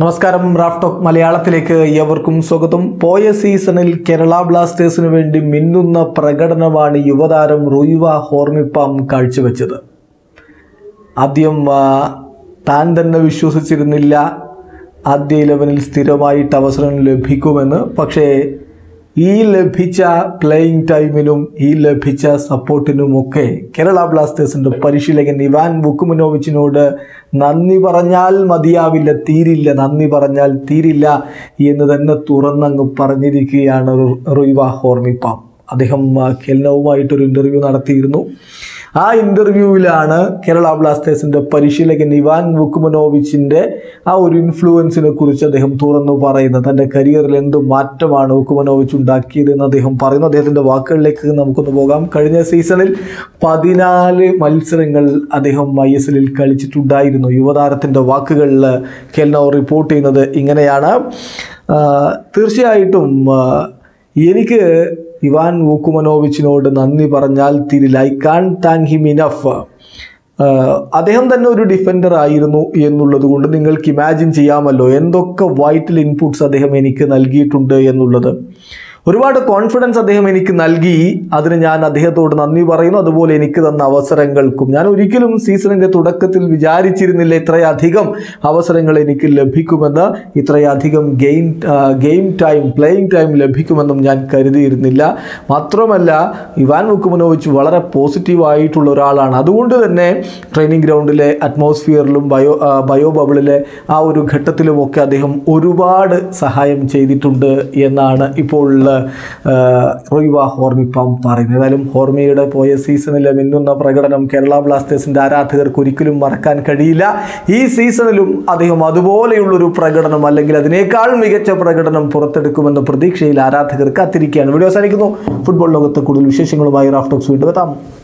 നമസ്കാരം റാഫ്ടോക്ക് മലയാളത്തിലേക്ക് ഏവർക്കും സ്വാഗതം പോയ സീസണിൽ കേരള ബ്ലാസ്റ്റേഴ്സിന് വേണ്ടി മിന്നുന്ന പ്രകടനമാണ് യുവതാരം റുയിവ ഹോർമിപ്പാം കാഴ്ചവെച്ചത് ആദ്യം ആ, താൻ തന്നെ വിശ്വസിച്ചിരുന്നില്ല ആദ്യ ഇലവനിൽ സ്ഥിരമായിട്ട് അവസരം ലഭിക്കുമെന്ന് പക്ഷേ ഈ ലഭിച്ച പ്ലേയിങ് ടൈമിനും ഈ ലഭിച്ച സപ്പോർട്ടിനുമൊക്കെ കേരള ബ്ലാസ്റ്റേഴ്സിൻ്റെ പരിശീലകൻ ഇവാൻ വുക്കുമിനോവിച്ചിനോട് നന്ദി പറഞ്ഞാൽ മതിയാവില്ല തീരില്ല നന്ദി പറഞ്ഞാൽ തീരില്ല എന്ന് തന്നെ തുറന്നങ്ങ് പറഞ്ഞിരിക്കുകയാണ് റു- റുയിവ ഹോർമിപ്പാം അദ്ദേഹം ആ, കെൽനവുമായിട്ടൊരു ഇൻ്റർവ്യൂ നടത്തിയിരുന്നു ആ ഇൻ്റർവ്യൂവിലാണ് കേരള ബ്ലാസ്റ്റേഴ്സിൻ്റെ പരിശീലകൻ ഇവാൻ വുക്കുമനോവിച്ചിൻ്റെ ആ ഒരു ഇൻഫ്ലുവൻസിനെ കുറിച്ച് അദ്ദേഹം തുറന്നു പറയുന്നത് തൻ്റെ കരിയറിൽ എന്ത് മാറ്റമാണ് വുക്കുമനോവിച്ച് ഉണ്ടാക്കിയതെന്ന് അദ്ദേഹം പറയുന്നു അദ്ദേഹത്തിൻ്റെ വാക്കുകളിലേക്ക് നമുക്കൊന്ന് പോകാം കഴിഞ്ഞ സീസണിൽ പതിനാല് മത്സരങ്ങൾ അദ്ദേഹം ഐ എസ് എല്ലിൽ കളിച്ചിട്ടുണ്ടായിരുന്നു യുവതാരത്തിൻ്റെ വാക്കുകളിൽ കെൽനോ റിപ്പോർട്ട് ചെയ്യുന്നത് ഇങ്ങനെയാണ് ആ, തീർച്ചയായിട്ടും ആ, എനിക്ക് ഇവാൻ വൂക്കുമനോവിച്ചിനോട് നന്ദി പറഞ്ഞാൽ തിരില്ല I can't thank him enough അദ്ദേഹം തന്നെ ഒരു ഡിഫൻഡർ ആയിരുന്നു എന്നുള്ളത് കൊണ്ട് നിങ്ങൾക്ക് ഇമാജിൻ ചെയ്യാമല്ലോ എന്തൊക്കെ വൈറ്റൽ ഇൻപുട്സ് അദ്ദേഹം എനിക്ക് നൽകിയിട്ടുണ്ട് എന്നുള്ളത് ഒരുപാട് കോൺഫിഡൻസ് അദ്ദേഹം എനിക്ക് നൽകി അതിന് ഞാൻ അദ്ദേഹത്തോട് നന്ദി പറയുന്നു അതുപോലെ എനിക്ക് തന്ന അവസരങ്ങൾക്കും ഞാൻ ഒരിക്കലും സീസണിൻ്റെ തുടക്കത്തിൽ വിചാരിച്ചിരുന്നില്ല ഇത്രയധികം അവസരങ്ങൾ എനിക്ക് ലഭിക്കുമെന്ന് ഇത്രയധികം game game time playing time ലഭിക്കുമെന്നും ഞാൻ കരുതിയിരുന്നില്ല മാത്രമല്ല ഇവാൻ വുക്കുമനോവിച്ച് വളരെ പോസിറ്റീവായിട്ടുള്ള ഒരാളാണ് അതുകൊണ്ട് തന്നെ ട്രെയിനിങ് ഗ്രൗണ്ടിലെ അറ്റ്മോസ്ഫിയറിലും ബയോ ആ, ബയോ ബബിളിലെ ആ ഒരു ഘട്ടത്തിലുമൊക്കെ അദ്ദേഹം ഒരുപാട് സഹായം ചെയ്തിട്ടുണ്ട് എന്നാണ് ഇപ്പോൾ ആ, റോയിവ ഹോർമിപ്പം പറയുന്നത് ഏതായാലും ഹോർമിയുടെ പോയ സീസണിലെ മിന്നുന്ന പ്രകടനം കേരള ബ്ലാസ്റ്റേഴ്സിൻ്റെ ആരാധകർക്ക് ഒരിക്കലും മറക്കാൻ കഴിയില്ല ഈ സീസണിലും അദ്ദേഹം അതുപോലെയുള്ളൊരു പ്രകടനം അല്ലെങ്കിൽ അതിനേക്കാൾ മികച്ച പ്രകടനം പുറത്തെടുക്കുമെന്ന പ്രതീക്ഷയിൽ ആരാധകർ കാത്തിരിക്കുകയാണ് വീഡിയോ അവസാനിക്കുന്നു ഫുട്ബോൾ ലോകത്ത് കൂടുതൽ വിശേഷങ്ങളുമായി റാഫ്റ്റോക്സ് വീണ്ടും എത്താം